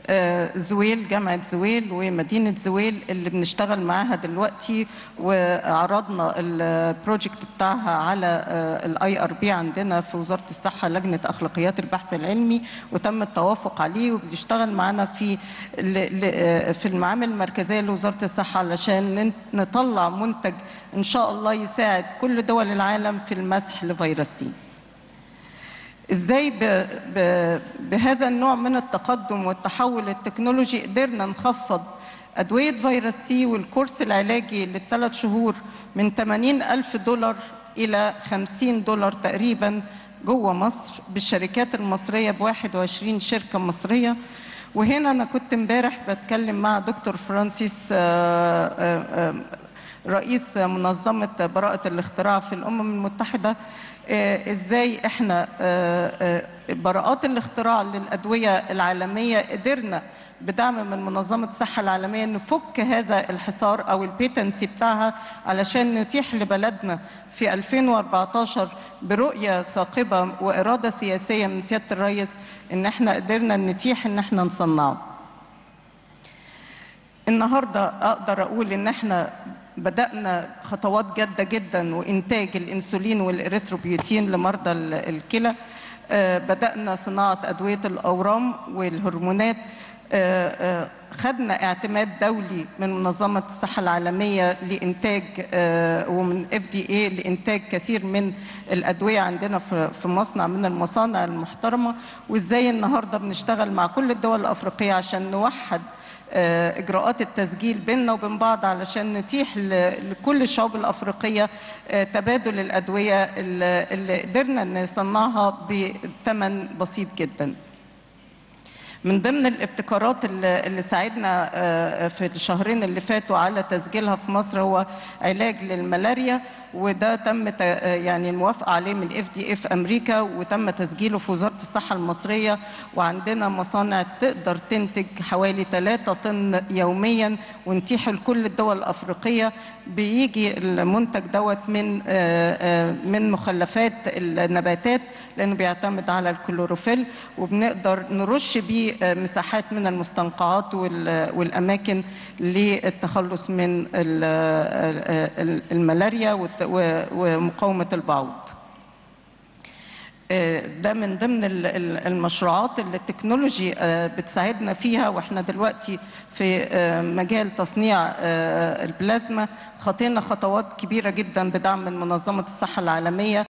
آه، زويل جامعة زويل ومدينة زويل اللي بنشتغل معاها دلوقتي وعرضنا البروجكت بتاعها على الاي ار بي عندنا في وزارة الصحة لجنة أخلاقيات البحث العلمي وتم التوافق عليه وبنشتغل معانا في ل- ل- في المعامل المركزية لوزارة الصحة علشان نن- نطلع منتج إن شاء الله يساعد كل دول العالم في المسح لفيروس سي ازاي ب... ب... بهذا النوع من التقدم والتحول التكنولوجي قدرنا نخفض أدوية فيروس سي والكورس العلاجي للثلاث شهور من 80 ألف دولار إلى 50 دولار تقريبا جوه مصر بالشركات المصرية ب 21 شركة مصرية وهنا أنا كنت امبارح بتكلم مع دكتور فرانسيس آه، آه، آه، رئيس منظمة براءة الاختراع في الأمم المتحدة آه، ازاي احنا آه، آه، براءات الاختراع للأدوية العالمية قدرنا بدعم من منظمة الصحة العالمية نفك هذا الحصار أو البيتنسي بتاعها علشان نتيح لبلدنا في 2014 برؤية ثاقبة وإرادة سياسية من سيادة الرئيس إن احنا قدرنا نتيح إن احنا نصنعه النهارده اقدر اقول ان احنا بدانا خطوات جاده جدا وانتاج الانسولين والاريثروبيوتين لمرضى ال- الكلى آه، بدانا صناعه ادويه الاورام والهرمونات آه، آه، خدنا اعتماد دولي من منظمه الصحه العالميه لانتاج آه، ومن اف دي اي لانتاج كثير من الادويه عندنا في في مصنع من المصانع المحترمه وازاي النهارده بنشتغل مع كل الدول الافريقيه عشان نوحد آه، اجراءات التسجيل بيننا وبين بعض علشان نتيح ل- لكل الشعوب الافريقيه آه، تبادل الادويه اللي اللي قدرنا نصنعها بثمن بسيط جدا. من ضمن الابتكارات اللي اللي ساعدنا آه، في الشهرين اللي فاتوا على تسجيلها في مصر هو علاج للملاريا وده تم ت- آه، يعني الموافقه عليه من اف دي اف امريكا وتم تسجيله في وزاره الصحه المصريه وعندنا مصانع تقدر تنتج حوالي 3 طن يوميا ونتيح لكل الدول الافريقيه بيجي المنتج دوت من آه، آه، من مخلفات النباتات لانه بيعتمد على الكلوروفيل وبنقدر نرش بيه آه، مساحات من المستنقعات وال- والاماكن للتخلص من ال- ال- ال- الملاريا والت- و- ومقاومه البعوض. آه، ده من ضمن ال- ال- المشروعات اللي التكنولوجي آه، بتساعدنا فيها واحنا دلوقتي في آه، مجال تصنيع آه، البلازما خطينا خطوات كبيره جدا بدعم من منظمه الصحه العالميه